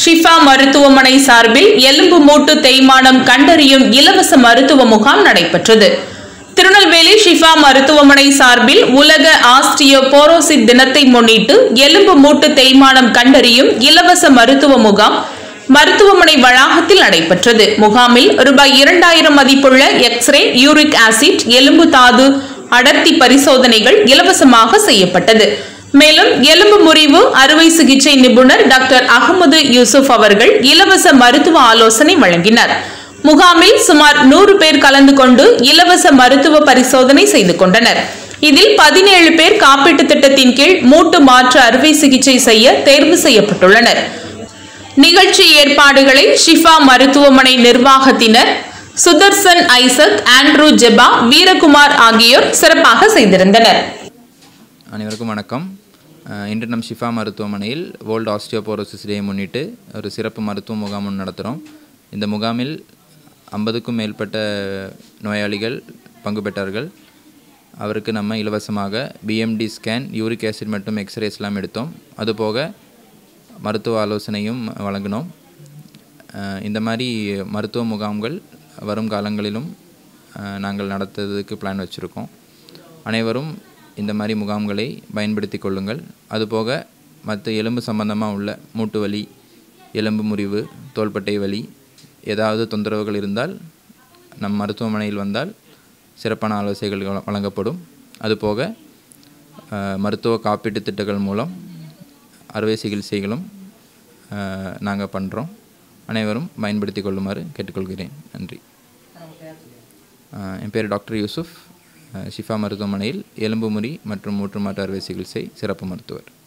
ஷிஃபா மருத்துவமனை சார்பில் எலும்பு மூட்டு தேய்மானம் கண்டறியும் இலவச மருத்துவ முகாம் நடைபெற்றது திருநெல்வேலி ஷிஃபா மருத்துவமனை சார்பில் உலக ஆஸ்டியோ போரோசிட் தினத்தை முன்னிட்டு எலும்பு மூட்டு தேய்மானம் கண்டறியும் இலவச மருத்துவ முகாம் மருத்துவமனை வளாகத்தில் நடைபெற்றது முகாமில் ரூபாய் இரண்டாயிரம் மதிப்புள்ள எக்ஸ்ரே யூரிக் ஆசிட் எலும்பு தாது அடர்த்தி பரிசோதனைகள் இலவசமாக செய்யப்பட்டது மேலும் எலும்பு முறிவு அறுவை சிகிச்சை நிபுணர் டாக்டர் அகமது யூசுப் அவர்கள் இலவச மருத்துவ ஆலோசனை வழங்கினார் முகாமில் சுமார் நூறு பேர் கலந்து கொண்டு இலவச மருத்துவ பரிசோதனை செய்து கொண்டனர் இதில் பதினேழு பேர் காப்பீட்டு திட்டத்தின் கீழ் மூட்டு மாற்று அறுவை சிகிச்சை செய்ய தேர்வு செய்யப்பட்டுள்ளனர் நிகழ்ச்சி ஏற்பாடுகளை ஷிஃபா மருத்துவமனை நிர்வாகத்தினர் சுதர்சன் ஐசக் ஆண்ட்ரூ ஜெபா வீரகுமார் ஆகியோர் சிறப்பாக செய்திருந்தனர் அனைவருக்கும் வணக்கம் அஹ் இன்று நம் ஷிஃபா மருத்துவமனையில் வேர்ல்டு ஆஸ்டியோபோரோசிஸ் டே முன்னிட்டு ஒரு சிறப்பு மருத்துவ முகாம் ஒன்று நடத்துகிறோம் இந்த முகாமில் ஐம்பதுக்கும் மேற்பட்ட நோயாளிகள் பங்கு பெற்றார்கள் அவருக்கு நம்ம இலவசமாக பிஎம்டி ஸ்கேன் யூரிக் ஆசிட் மற்றும் எக்ஸ்ரேஸ்லாம் எடுத்தோம் அதுபோக மருத்துவ ஆலோசனையும் வழங்கினோம் அஹ் இந்த மாதிரி மருத்துவ முகாம்கள் வரும் காலங்களிலும் அஹ் நாங்கள் நடத்துறதுக்கு பிளான் வச்சுருக்கோம் அனைவரும் இந்த மாதிரி முகாம்களை பயன்படுத்தி கொள்ளுங்கள் அதுபோக மற்ற எலும்பு சம்பந்தமாக உள்ள மூட்டு வலி எலும்பு முறிவு தோள்பட்டை வலி ஏதாவது தொந்தரவுகள் இருந்தால் நம் மருத்துவமனையில் வந்தால் சிறப்பான ஆலோசனைகள் வழ- வழங்கப்படும் அதுபோக அஹ், மருத்துவ காப்பீட்டு திட்டங்கள் மூலம் அறுவை சிகிச்சைகளும் நாங்கள் பண்ணுறோம் அனைவரும் பயன்படுத்தி கொள்ளுமாறு கேட்டுக்கொள்கிறேன் நன்றி அஹ், என் பேர் டாக்டர் யூசுப் அஹ், ஷிஃபா மருத்துவமனையில் எலும்பு முறி மற்றும் மூட்டு மாற்று அறுவை சிகிச்சை சிறப்பு மருத்துவர்